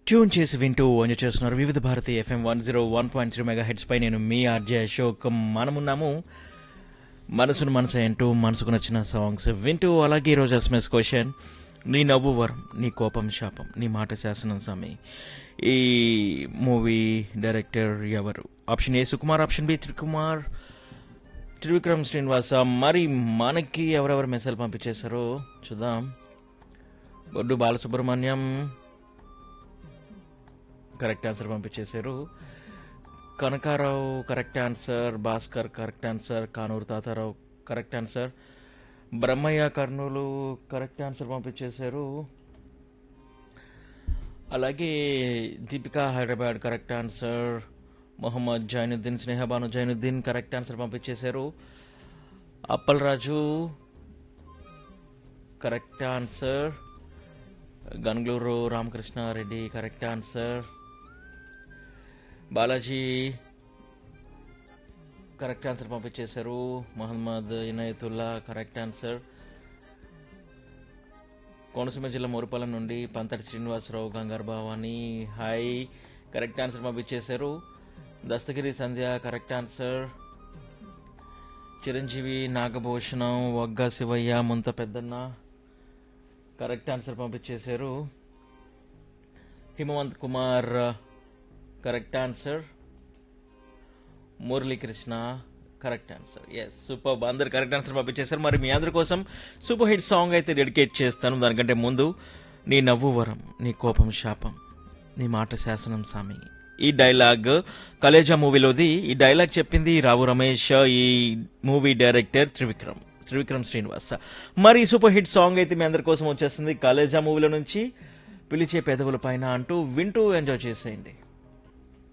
tune చేసి వింటూ enjoy చేస్తున్నారు Vividh Bharati FM one zero one point three megahertz పై నేను మీ ఆర్జే అశోక్ మనమున్నాము మనసును మనసు అంటూ మనసుకు నచ్చిన సాంగ్స్ వింటూ అలాగే ఈరోజు ఎస్ఎంఎస్ క్వశ్చన్ నీ నవ్వు వరం నీ కోపం శాపం నీ మాట శాసనం స్వామి ఈ మూవీ డైరెక్టర్ ఎవరు option A Sukumar option B త్రికుమార్ త్రివిక్రమ్ శ్రీనివాస మరి మనకి ఎవరెవరు మెసేజ్ పంపించేశారో చూద్దాం బొడ్డు బాలసుబ్రహ్మణ్యం కరెక్ట్ ఆన్సర్ పంపించేశారు Kanakarao correct answer Bhaskar correct answer Kanuru Tatarao correct answer Brahmayya Kurnool correct answer పంపించేశారు అలాగే Deepika Hyderabad correct answer Mohammed Zainuddin Snehabanu Zainuddin correct answer పంపించేశారు Appalaraju correct answer Gangaluru Ramakrishnareddy correct answer Balaji correct answer పంపించేశారు మహమ్మద్ ఇనాయతుల్లా కరెక్ట్ ఆన్సర్ కోనసీమ జిల్లా మోరుపాలెం నుండి పంతటి శ్రీనివాసరావు గంగారు భవాని హాయ్ కరెక్ట్ ఆన్సర్ పంపించేశారు Dastagiri Sandhya correct answer Chiranjeevi Nagabhushanam Vagga Sivayya Munta Peddanna correct answer పంపించేశారు Himavanth Kumar correct answer Muralikrishna correct answer yes super అందరు కరెక్ట్ ఆన్సర్ పంపించేశారు మరి మీ అందరి కోసం సూపర్ హిట్ సాంగ్ అయితే డెడికేట్ చేస్తాను దానికంటే ముందు నీ నవ్వు వరం నీ కోపం శాపం నీ మాట శాసనం సామి ఈ డైలాగ్ కలేజా మూవీలోది ఈ డైలాగ్ చెప్పింది రావు రమేష్ ఈ మూవీ డైరెక్టర్ త్రివిక్రమ్ త్రివిక్రమ్ శ్రీనివాస్ మరి ఈ సూపర్ హిట్ సాంగ్ అయితే మీ అందరి కోసం వచ్చేస్తుంది కాలేజా మూవీలో నుంచి పిలిచే పెదవుల పైన అంటూ వింటూ ఎంజాయ్ చేసేయండి